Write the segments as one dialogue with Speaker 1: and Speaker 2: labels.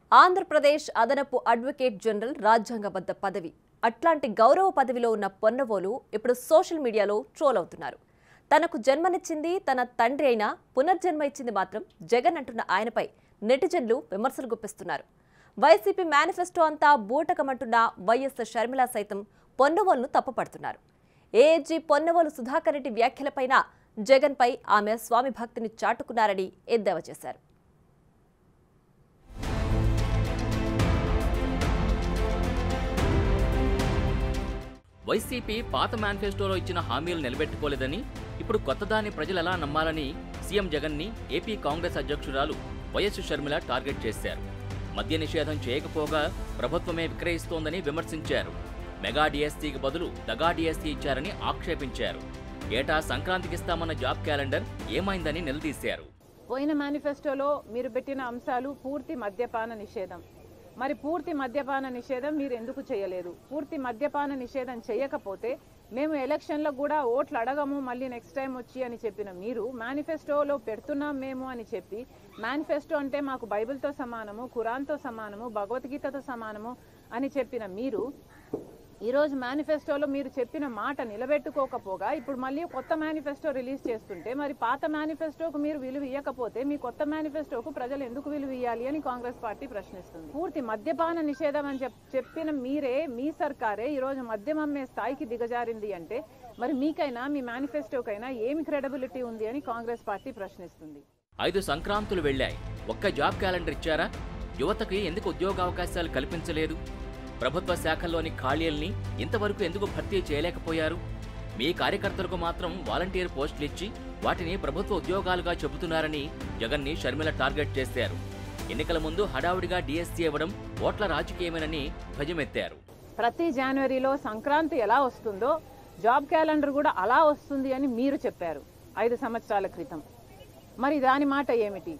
Speaker 1: ఆంధ్రప్రదేశ్ అదనపు advocate general రాజ్యాంగబద్ధ పదవి అట్లాంటి గౌరవ పదవిలో ఉన్న పొన్నవోలు ఇప్పుడు సోషల్ మీడియాలో ట్రోల్ అవుతున్నారు తనకు జన్మనిచ్చింది తన తండ్రి అయినా పునర్జన్మ ఇచ్చింది మాత్రం జగన్ అంటున్న ఆయనపై నెటిజన్లు విమర్శలు గుప్పిస్తున్నారు వైసీపీ మేనిఫెస్టో అంతా బూటకమంటున్న వైఎస్ షర్మిల సైతం పొన్నవోలును తప్పుపడుతున్నారు ఏఏజీ పొన్నవోలు సుధాకర్ రెడ్డి వ్యాఖ్యలపైన జగన్పై ఆమె స్వామి భక్తిని చాటుకున్నారని ఎద్దేవా చేశారు
Speaker 2: వైసీపీ పాత మేనిఫెస్టోలో ఇచ్చిన హామీలు నిలబెట్టుకోలేదని ఇప్పుడు కొత్తదాన్ని ప్రజలు ఎలా నమ్మాలని సీఎం జగన్ని ఏపీ కాంగ్రెస్ అధ్యక్షురాలు వైఎస్ షర్మిల టార్గెట్ చేశారు మద్య నిషేధం చేయకపోగా ప్రభుత్వమే విక్రయిస్తోందని విమర్శించారు మెగా డిఎస్సీకి బదులు దగా డిఎస్సీ ఇచ్చారని ఆక్షేపించారు ఏటా సంక్రాంతికి ఇస్తామన్న జాబ్ క్యాలెండర్ ఏమైందని నిలదీశారు
Speaker 3: పోయిన మేనిఫెస్టోలో మీరు పెట్టిన అంశాలు పూర్తి మద్యపాన నిషేధం మరి పూర్తి మద్యపాన నిషేధం మీరు ఎందుకు చేయలేదు పూర్తి మద్యపాన నిషేధం చేయకపోతే మేము ఎలక్షన్లో కూడా ఓట్లు అడగము మళ్ళీ నెక్స్ట్ టైం వచ్చి అని చెప్పిన మీరు మేనిఫెస్టోలో పెడుతున్నాం మేము అని చెప్పి మేనిఫెస్టో అంటే మాకు బైబిల్తో సమానము ఖురాన్తో సమానము భగవద్గీతతో సమానము అని చెప్పిన మీరు ఈరోజు మేనిఫెస్టోలో మీరు చెప్పిన మాట నిలబెట్టుకోకపోగా ఇప్పుడు మళ్ళీ కొత్త మేనిఫెస్టో రిలీజ్ చేస్తుంటే మరి పాత మేనిఫెస్టోకు మీరు విలువ ఇవ్వకపోతే మీ కొత్త మేనిఫెస్టోకు ప్రజలు ఎందుకు విలువ ఇవ్వాలి అని కాంగ్రెస్ పార్టీ ప్రశ్నిస్తుంది పూర్తి మద్యపాన నిషేధం అని చెప్- చెప్పిన మీరే మీ సర్కారే ఈరోజు మద్యం అమ్మే స్థాయికి దిగజారింది అంటే మరి మీకైనా మీ మేనిఫెస్టోకైనా ఏమి క్రెడిబిలిటీ ఉంది అని కాంగ్రెస్ పార్టీ ప్రశ్నిస్తుంది
Speaker 2: ఐదు సంక్రాంతులు వెళ్ళాయి ఒక్క జాబ్ క్యాలెండర్ ఇచ్చారా యువతకి ఎందుకు ఉద్యోగావకాశాలు కల్పించలేదు ప్రభుత్వ శాఖల్లోని ఖాళీల్ని ఇంతవరకు ఎందుకు భర్తీ చేయలేకపోయారు మీ కార్యకర్తలకు మాత్రం వాలంటీర్ పోస్టులు ఇచ్చి వాటిని ప్రభుత్వ ఉద్యోగాలుగా చెబుతున్నారని జగన్ని షర్మిల టార్గెట్ చేశారు ఎన్నికల ముందు హడావుడిగా డిఎస్సీ ఇవ్వడం ఓట్ల రాజకీయమేనని ధ్వజమెత్తారు
Speaker 3: ప్రతి జనవరిలో సంక్రాంతి ఎలా వస్తుందో జాబ్ క్యాలెండర్ కూడా అలా వస్తుంది అని మీరు చెప్పారు ఐదు సంవత్సరాల క్రితం మరి దాని మాట ఏమిటి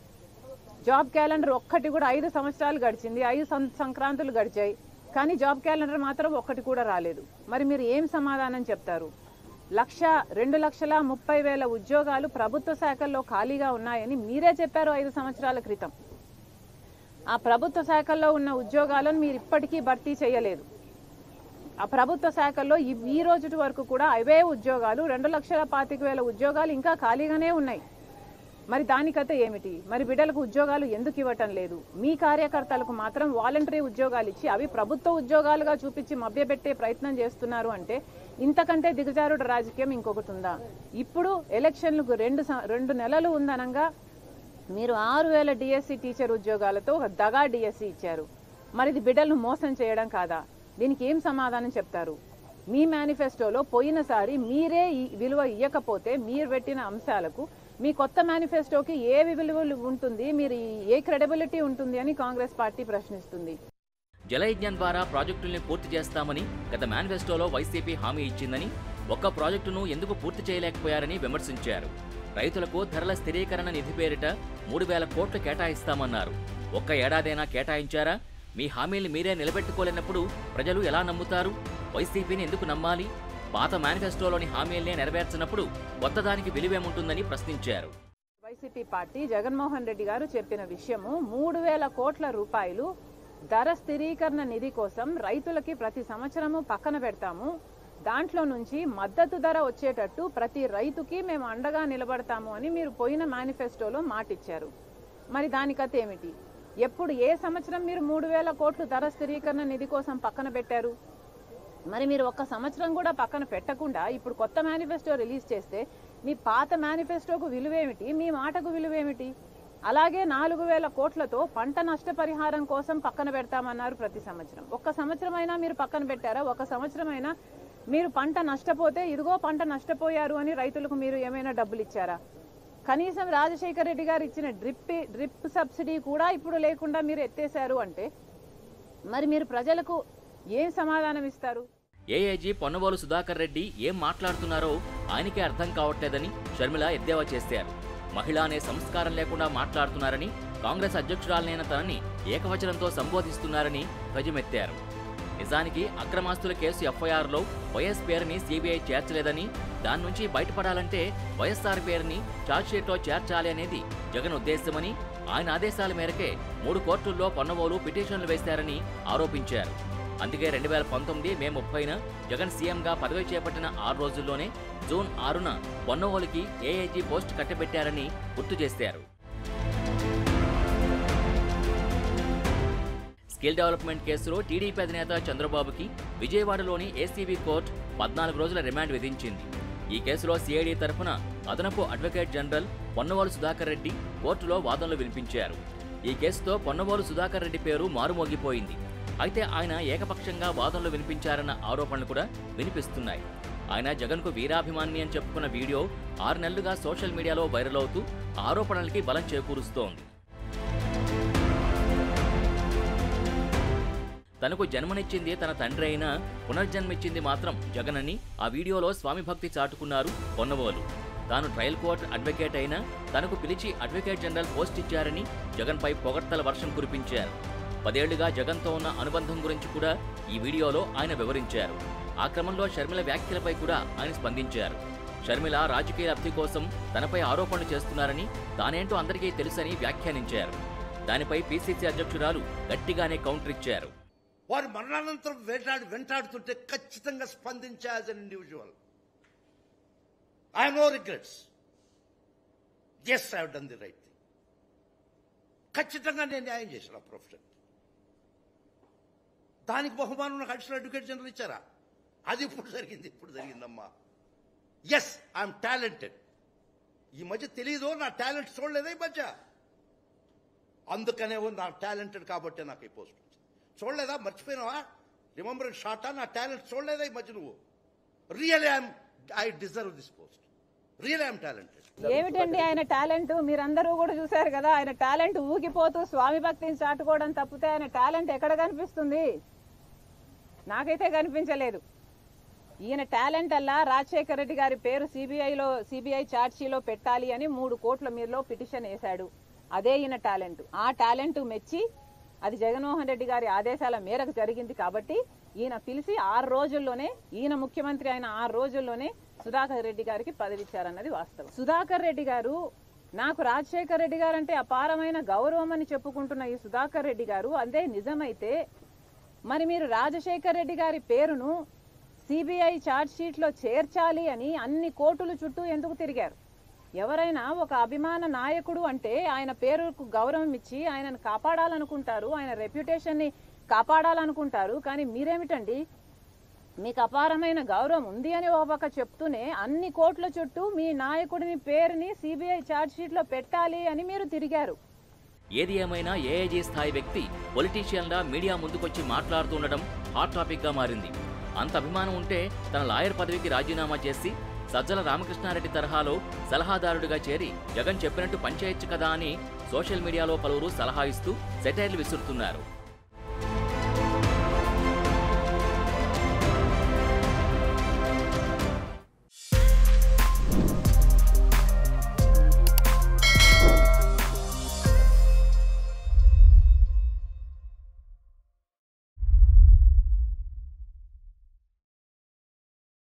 Speaker 3: జాబ్ క్యాలెండర్ ఒక్కటి కూడా ఐదు సంవత్సరాలు గడిచింది ఐదు సం- సంక్రాంతులు గడిచాయి కానీ జాబ్ క్యాలెండర్ మాత్రం ఒక్కటి కూడా రాలేదు మరి మీరు ఏం సమాధానం చెప్తారు లక్ష రెండు లక్షల ముప్పై వేల ఉద్యోగాలు ప్రభుత్వ శాఖల్లో ఖాళీగా ఉన్నాయని మీరే చెప్పారు ఐదు సంవత్సరాల క్రితం ఆ ప్రభుత్వ శాఖల్లో ఉన్న ఉద్యోగాలను మీరు ఇప్పటికీ భర్తీ చేయలేదు ఆ ప్రభుత్వ శాఖల్లో ఈ ఈ రోజు వరకు కూడా అవే ఉద్యోగాలు రెండు లక్షల పాతిక వేల ఉద్యోగాలు ఇంకా ఖాళీగానే ఉన్నాయి మరి దానికైతే ఏమిటి మరి బిడ్డలకు ఉద్యోగాలు ఎందుకు ఇవ్వటం లేదు మీ కార్యకర్తలకు మాత్రం వాలంటరీ ఉద్యోగాలు ఇచ్చి అవి ప్రభుత్వ ఉద్యోగాలుగా చూపించి మభ్యపెట్టే ప్రయత్నం చేస్తున్నారు అంటే ఇంతకంటే దిగజారుడు రాజకీయం ఇంకొకటి ఉందా ఇప్పుడు ఎలక్షన్లకు రెండు సం- రెండు నెలలు ఉందనంగా మీరు ఆరు వేల డిఎస్సి టీచర్ ఉద్యోగాలతో ఒక దగా డిఎస్సి ఇచ్చారు మరి ఇది బిడ్డలను మోసం చేయడం కాదా దీనికి ఏం సమాధానం చెప్తారు మీ మేనిఫెస్టోలో పోయినసారి మీరే ఈ విలువ ఇవ్వకపోతే మీరు పెట్టిన అంశాలకు మీ కొత్త మేనిఫెస్టోకి ఏ విలువ ఉంటుంది మీరు ఏ క్రెడిబిలిటీ ఉంటుంది అని కాంగ్రెస్ పార్టీ ప్రశ్నిస్తుంది
Speaker 2: జలయజ్ఞం ద్వారా ప్రాజెక్టుల్ని పూర్తి చేస్తామని గత మేనిఫెస్టోలో వైసీపీ హామీ ఇచ్చిందని ఒక్క ప్రాజెక్టును ఎందుకు పూర్తి చేయలేకపోయారని విమర్శించారు రైతులకు ధరల స్థిరీకరణ నిధి పేరిట మూడు వేల కోట్లు కేటాయిస్తామన్నారు ఒక్క ఏడాదైనా కేటాయించారా మీ హామీల్ని మీరే నిలబెట్టుకోలేనప్పుడు ప్రజలు ఎలా నమ్ముతారు వైసీపీని ఎందుకు నమ్మాలి పాత మేనిఫెస్టోలోని హామీల్నే నెరవేర్చినప్పుడు కొత్తదానికి విలువేముంటుందని ప్రశ్నించారు
Speaker 3: వైసీపీ పార్టీ జగన్మోహన్ రెడ్డి గారు చెప్పిన విషయము మూడు వేల కోట్ల రూపాయలు ధర స్థిరీకరణ నిధి కోసం రైతులకి ప్రతి సంవత్సరము పక్కన పెడతాము దాంట్లో నుంచి మద్దతు ధర వచ్చేటట్టు ప్రతి రైతుకి మేము అండగా నిలబడతాము అని మీరు పోయిన మేనిఫెస్టోలో మాటిచ్చారు మరి దానికత ఏమిటి ఎప్పుడు ఏ సంవత్సరం మీరు మూడు వేల కోట్లు ధర స్థిరీకరణ నిధి కోసం పక్కన పెట్టారు మరి మీరు ఒక్క సంవత్సరం కూడా పక్కన పెట్టకుండా ఇప్పుడు కొత్త మేనిఫెస్టో రిలీజ్ చేస్తే మీ పాత మేనిఫెస్టోకు విలువేమిటి మీ మాటకు విలువేమిటి అలాగే నాలుగు వేల కోట్లతో పంట నష్టపరిహారం కోసం పక్కన పెడతామన్నారు ప్రతి సంవత్సరం ఒక్క సంవత్సరం అయినా మీరు పక్కన పెట్టారా ఒక సంవత్సరం అయినా మీరు పంట నష్టపోతే ఇదిగో పంట నష్టపోయారు అని రైతులకు మీరు ఏమైనా డబ్బులు ఇచ్చారా కనీసం రాజశేఖర రెడ్డి గారు ఇచ్చిన డ్రిప్ డ్రిప్ సబ్సిడీ కూడా ఇప్పుడు లేకుండా మీరు ఎత్తేశారు అంటే మరి మీరు ప్రజలకు ఏం సమాధానం ఇస్తారు
Speaker 2: ఏఏజీ పొన్నవోలు సుధాకర్ రెడ్డి ఏం మాట్లాడుతున్నారో ఆయనకే అర్థం కావట్లేదని షర్మిల ఎద్దేవా చేశారు మహిళ అనే సంస్కారం లేకుండా మాట్లాడుతున్నారని కాంగ్రెస్ అధ్యక్షురాలనైన తనని ఏకవచనంతో సంబోధిస్తున్నారని ధ్వజమెత్తారు నిజానికి అక్రమాస్తుల కేసు ఎఫ్ఐఆర్లో వైఎస్ పేరుని సిబిఐ చేర్చలేదని దాని నుంచి బయటపడాలంటే వైఎస్ఆర్ పేరుని ఛార్జ్షీట్లో చేర్చాలి అనేది జగన్ ఉద్దేశమని ఆయన ఆదేశాల మేరకే మూడు కోర్టుల్లో పొన్నవోలు పిటిషన్లు వేశారని ఆరోపించారు అందుకే రెండు వేల పంతొమ్మిది మే ముప్పైన జగన్ సీఎంగా పదవి చేపట్టిన ఆరు రోజుల్లోనే జూన్ ఆరున పొన్నవోలుకి ఏఐజీ పోస్ట్ కట్టబెట్టారని గుర్తు చేశారు స్కిల్ డెవలప్మెంట్ కేసులో టీడీపీ అధినేత చంద్రబాబుకి విజయవాడలోని ఏసీబీ కోర్టు పద్నాలుగు రోజుల రిమాండ్ విధించింది ఈ కేసులో సిఐడి తరఫున అదనపు అడ్వకేట్ జనరల్ పొన్నవోలు సుధాకర్ రెడ్డి కోర్టులో వాదనలు వినిపించారు ఈ కేసుతో పొన్నవోలు సుధాకర్ రెడ్డి పేరు మారుమోగిపోయింది అయితే ఆయన ఏకపక్షంగా వాదనలు వినిపించారన్న ఆరోపణలు కూడా వినిపిస్తున్నాయి ఆయన జగన్కు వీరాభిమాని అని చెప్పుకున్న వీడియో ఆరు నెలలుగా సోషల్ మీడియాలో వైరల్ అవుతూ ఆరోపణలకి బలం చేకూరుస్తోంది తనకు జన్మనిచ్చింది తన తండ్రి అయినా పునర్జన్మిచ్చింది మాత్రం జగన్ అని ఆ వీడియోలో స్వామి భక్తి చాటుకున్నారు పొన్నవోలు తాను ట్రయల్ కోర్ట్ అడ్వకేట్ అయినా తనకు పిలిచి అడ్వకేట్ జనరల్ పోస్ట్ ఇచ్చారని జగన్పై పొగడ్తల వర్షం కురిపించారు పదేళ్లుగా జగన్తో ఉన్న అనుబంధం గురించి కూడా ఈ వీడియోలో ఆయన వివరించారు ఆ క్రమంలో షర్మిల వ్యాఖ్యలపై కూడా ఆయన స్పందించారు షర్మిల రాజకీయ లబ్ధి కోసం తనపై ఆరోపణలు చేస్తున్నారని తానేంటో అందరికీ తెలుసని వ్యాఖ్యానించారు దానిపై పీసీసీ అధ్యక్షురాలు గట్టిగానే కౌంటర్ ఇచ్చారు
Speaker 4: వారు మరణానంతరం వేటాడి వెంటాడుతుంటే ఖచ్చితంగా స్పందించా as an individual I no regrets yes I done the right thing ఖచ్చితంగా నేను న్యాయం చేసిన ప్రొఫెషన్ దానికి బహుమానం నాకు అడిషనల్ అడ్వకేట్ జనరల్ ఇచ్చారా అది ఇప్పుడు జరిగింది ఇప్పుడు జరిగిందమ్మా ఎస్ ఐఎమ్ టాలెంటెడ్ ఈ మధ్య తెలీదు నా టాలెంట్ చూడలేదా ఈ మధ్య అందుకనే నా టాలెంటెడ్ కాబట్టి నాకు ఈ పోస్ట్ వచ్చింది చూడలేదా మర్చిపోయినావా రిమెంబర్ షార్టా నా టాలెంట్ చూడలేదా ఈ మధ్య నువ్వు real I'm I deserve this post real I'm talented
Speaker 3: ఏమిటండి ఆయన టాలెంట్ మీరందరూ కూడా చూశారు కదా ఆయన టాలెంట్ ఊగిపోతూ స్వామి భక్తిని చాటుకోవడం తప్పితే ఆయన టాలెంట్ ఎక్కడ కనిపిస్తుంది నాకైతే కనిపించలేదు ఈయన టాలెంట్ అల్లా రాజశేఖర రెడ్డి గారి పేరు సిబిఐలో సిబిఐ చార్జీలో పెట్టాలి అని మూడు కోట్ల మీరులో పిటిషన్ వేశాడు అదే ఈయన టాలెంట్ ఆ టాలెంట్ మెచ్చి అది జగన్మోహన్ రెడ్డి గారి ఆదేశాల మేరకు జరిగింది కాబట్టి ఈయన పిలిచి ఆరు రోజుల్లోనే ఈయన ముఖ్యమంత్రి అయిన ఆరు రోజుల్లోనే సుధాకర్ రెడ్డి గారికి పదవిచ్చారన్నది వాస్తవం సుధాకర్ రెడ్డి గారు నాకు రాజశేఖర్ రెడ్డి గారు అంటే అపారమైన గౌరవం అని చెప్పుకుంటున్న ఈ సుధాకర్ రెడ్డి గారు అదే నిజమైతే మరి మీరు రాజశేఖర్ రెడ్డి గారి పేరును సిబిఐ ఛార్జ్ షీట్లో చేర్చాలి అని అన్ని కోర్టుల చుట్టూ ఎందుకు తిరిగారు ఎవరైనా ఒక అభిమాన నాయకుడు అంటే ఆయన పేరుకు గౌరవం ఇచ్చి ఆయనను కాపాడాలనుకుంటారు ఆయన రెప్యుటేషన్ని కాపాడాలనుకుంటారు కానీ మీరేమిటండి మీకు అపారమైన గౌరవం ఉంది అని ఒక పక్క చెప్తూనే అన్ని కోట్ల చుట్టూ మీ నాయకుడిని పేరుని సిబిఐ ఛార్జ్ షీట్లో పెట్టాలి అని మీరు తిరిగారు
Speaker 2: ఏది ఏమైనా ఏఐజీ స్థాయి వ్యక్తి పొలిటీషియన్లా మీడియా ముందుకొచ్చి మాట్లాడుతుండడం హాట్ టాపిక్ గా మారింది అంత అభిమానం ఉంటే తన లాయర్ పదవికి రాజీనామా చేసి సజ్జల రామకృష్ణారెడ్డి తరహాలో సలహాదారుడిగా చేరి జగన్ చెప్పినట్టు పనిచేయొచ్చు కదా అని సోషల్ మీడియాలో పలువురు సలహా ఇస్తూ సెటైర్లు విసురుతున్నారు